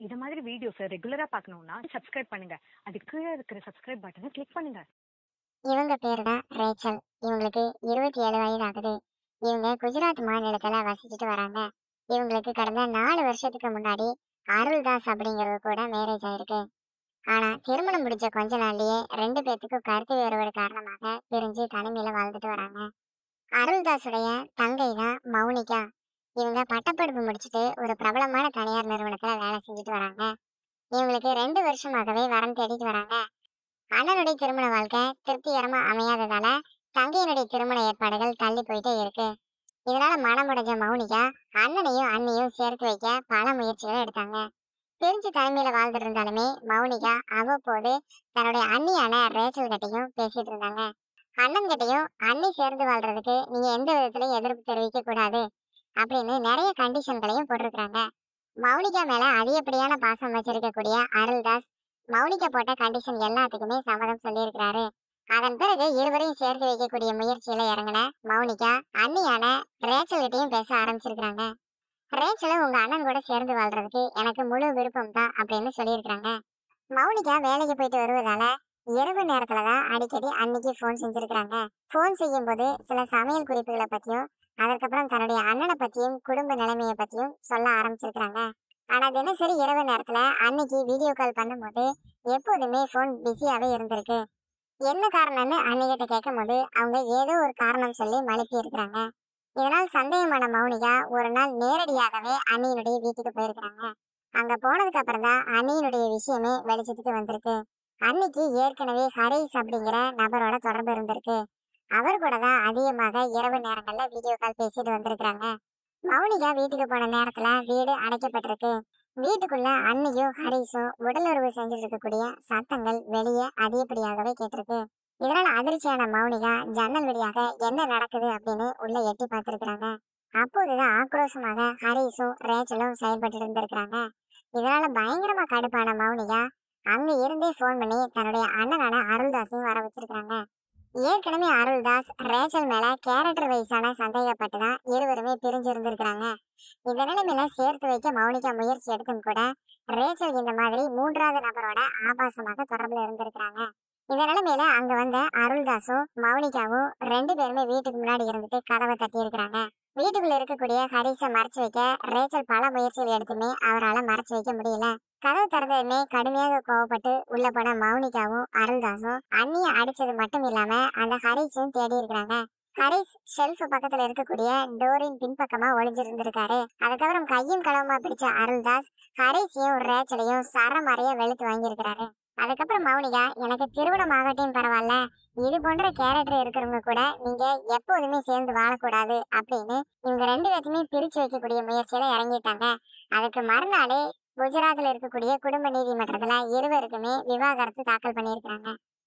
இது மாதிரி வீடியோஸை ரெகுலரா பார்க்கணும்னா சப்ஸ்கிரைப் பண்ணுங்க அதுக்கு கீழே இருக்கிற சப்ஸ்கிரைப் பட்டனை கிளிக் பண்ணுங்க இவங்க பேரு தான் ரேச்சல் இவங்களுக்கு இருபத்தி ஏழு வயது ஆகுது இவங்க குஜராத் மாநிலத்துல வசிச்சுட்டு வராங்க இவங்களுக்கு கடந்த நாலு வருஷத்துக்கு முன்னாடி அருள்தாஸ் அப்படிங்கிறது கூட மேரேஜ் ஆயிருக்கு ஆனா திருமணம் முடிச்ச கொஞ்ச நாள்லயே ரெண்டு பேத்துக்கும் கருத்து வேறுபாடு காரணமாக பிரிஞ்சு தனிமையில வாழ்ந்துட்டு வராங்க அருள்தாஸுடைய தங்கை தான் மௌனிகா இவங்க பட்டப்படிப்பு முடிச்சுட்டு ஒரு பிரபலமான தனியார் நிறுவனத்துல வேலை செஞ்சுட்டு வராங்க இவங்களுக்கு ரெண்டு வருஷமாகவே வரம் தேடிட்டு வராங்க அண்ணனுடைய திருமண வாழ்க்கை திருப்திகரமா அமையாததால தங்கையினுடைய திருமண ஏற்பாடுகள் தள்ளி போயிட்டே இருக்கு இதனால மனமுடைஞ்ச மௌனிகா அண்ணனையும் அண்ணியும் சேர்த்து வைக்க பல முயற்சிகளை எடுத்தாங்க பிரிஞ்சு தலைமையில வாழ்ந்துட்டு இருந்தாலுமே மௌனிகா அவ்வப்போது தன்னுடைய அண்ணியான ரேச்சல் கிட்டையும் பேசிட்டு இருந்தாங்க அண்ணன் கிட்டையும் அண்ணி சேர்ந்து வாழ்றதுக்கு நீங்க எந்த விதத்திலையும் எதிர்ப்பு தெரிவிக்க கூடாது அப்படின்னு நிறைய கண்டிஷன்களையும் போட்டிருக்காங்க மௌனிகா மேல அதிகப்படியான பாசம் வச்சிருக்கக்கூடிய அருள்தாஸ் மௌனிகா போட்ட கண்டிஷன் எல்லாத்துக்குமே சம்மதம் சொல்லியிருக்கிறாரு அதன் பிறகு இருவரையும் சேர்த்து வைக்கக்கூடிய முயற்சியில இறங்கின மௌனிகா அண்ணியான ரேச்சல் கிட்டையும் பேச ஆரம்பிச்சிருக்காங்க ரேச்சலும் உங்க அண்ணன் கூட சேர்ந்து வாழ்றதுக்கு எனக்கு முழு விருப்பம் தான் அப்படின்னு சொல்லியிருக்காங்க மௌனிகா வேலைக்கு போயிட்டு வருவதால இரவு நேரத்துல தான் அடிக்கடி அன்னைக்கு ஃபோன் செஞ்சிருக்காங்க ஃபோன் செய்யும் போது சில சமையல் குறிப்புகளை பத்தியும் அதற்கப்புறம் தன்னுடைய அண்ணனை பத்தியும் குடும்ப நிலைமையை பத்தியும் சொல்ல ஆரம்பிச்சிருக்காங்க ஆனா தினசரி இரவு நேரத்துல அன்னைக்கு வீடியோ கால் பண்ணும்போது எப்போதுமே ஃபோன் பிஸியாவே இருந்திருக்கு என்ன காரணம்னு அன்னிகிட்ட கேட்கும்போது அவங்க ஏதோ ஒரு காரணம் சொல்லி மழுப்பி இருக்கிறாங்க இதனால் சந்தேகமான மௌனிகா ஒரு நாள் நேரடியாகவே அண்ணியினுடைய வீட்டுக்கு போயிருக்கிறாங்க அங்க போனதுக்கு அப்புறம் தான் அண்ணியினுடைய விஷயமே வெளிச்சத்துக்கு வந்திருக்கு அன்னிக்கு ஏற்கனவே ஹரிஸ் அப்படிங்கிற நபரோட தொடர்பு இருந்திருக்கு அவர் கூட தான் அதிகமாக இரவு நேரங்கள்ல வீடியோ கால் பேசிட்டு வந்திருக்கிறாங்க மௌனிகா வீட்டுக்கு போன நேரத்துல வீடு அடைக்கப்பட்டிருக்கு வீட்டுக்குள்ள அன்னியும் ஹரிஸும் உடலுறவு செஞ்சுட்டு இருக்கக்கூடிய சத்தங்கள் வெளியே அதிகப்படியாகவே கேட்டிருக்கு இதனால அதிர்ச்சியான மௌனிகா ஜன்னல் வழியாக என்ன நடக்குது அப்படின்னு உள்ள எட்டி பார்த்திருக்கிறாங்க அப்போதுதான் ஆக்ரோஷமாக ஹரிஸும் ரேச்சலும் செயல்பட்டு இருந்திருக்கிறாங்க இதனால பயங்கரமா கடுப்பான மௌனிகா அங்க இருந்தே ஃபோன் பண்ணி தன்னுடைய அண்ணனான அருள்தாஸையும் வர வச்சிருக்காங்க ஏற்கனவே அருள்தாஸ் ரேச்சல் மேல கேரக்டர் வைஸான சந்தேகப்பட்டு தான் இருவருமே பிரிஞ்சு இருந்திருக்கிறாங்க இந்த நிலைமையில சேர்த்து வைக்க மௌனிகா முயற்சி எடுத்தும் கூட ரேச்சல் இந்த மாதிரி மூன்றாவது நபரோட ஆபாசமாக தொடர்புல இருந்திருக்கிறாங்க இந்த நிலைமையில அங்க வந்த அருள்தாஸும் மௌனிகாவும் ரெண்டு பேருமே வீட்டுக்கு முன்னாடி இருந்துட்டு கதவை தட்டி இருக்கிறாங்க வீட்டுக்குள்ள இருக்கக்கூடிய ஹரிஸை மறைச்சு வைக்க ரேச்சல் பல முயற்சிகள் எடுத்துமே அவரால் மறைச்சு வைக்க முடியல கதவு திறந்ததுமே கடுமையாக கோவப்பட்டு உள்ள போன மௌனிகாவும் அருள்தாஸும் அண்ணிய அடிச்சது மட்டும் இல்லாம அந்த ஹரிஸும் தேடி இருக்கிறாங்க ஹரிஸ் ஷெல்ஃப் பக்கத்துல இருக்கக்கூடிய டோரின் பின்பக்கமா ஒளிஞ்சிருந்திருக்காரு அதுக்கப்புறம் கையும் களவுமா பிடிச்ச அருள்தாஸ் ஹரிஸையும் ரேச்சலையும் சரமாரியா வெளுத்து வாங்கியிருக்கிறாரு அதுக்கப்புறம் மௌனிகா எனக்கு திருமணம் ஆகட்டும் பரவாயில்ல இது போன்ற கேரக்டர் இருக்கிறவங்க கூட நீங்க எப்போதுமே சேர்ந்து வாழக்கூடாது அப்படின்னு இவங்க ரெண்டு பேர்த்தையுமே பிரிச்சு வைக்கக்கூடிய முயற்சியில இறங்கிட்டாங்க அதுக்கு மறுநாளே குஜராத்ல இருக்கக்கூடிய குடும்ப நீதிமன்றத்துல இருவருக்குமே விவாகரத்து தாக்கல் பண்ணியிருக்காங்க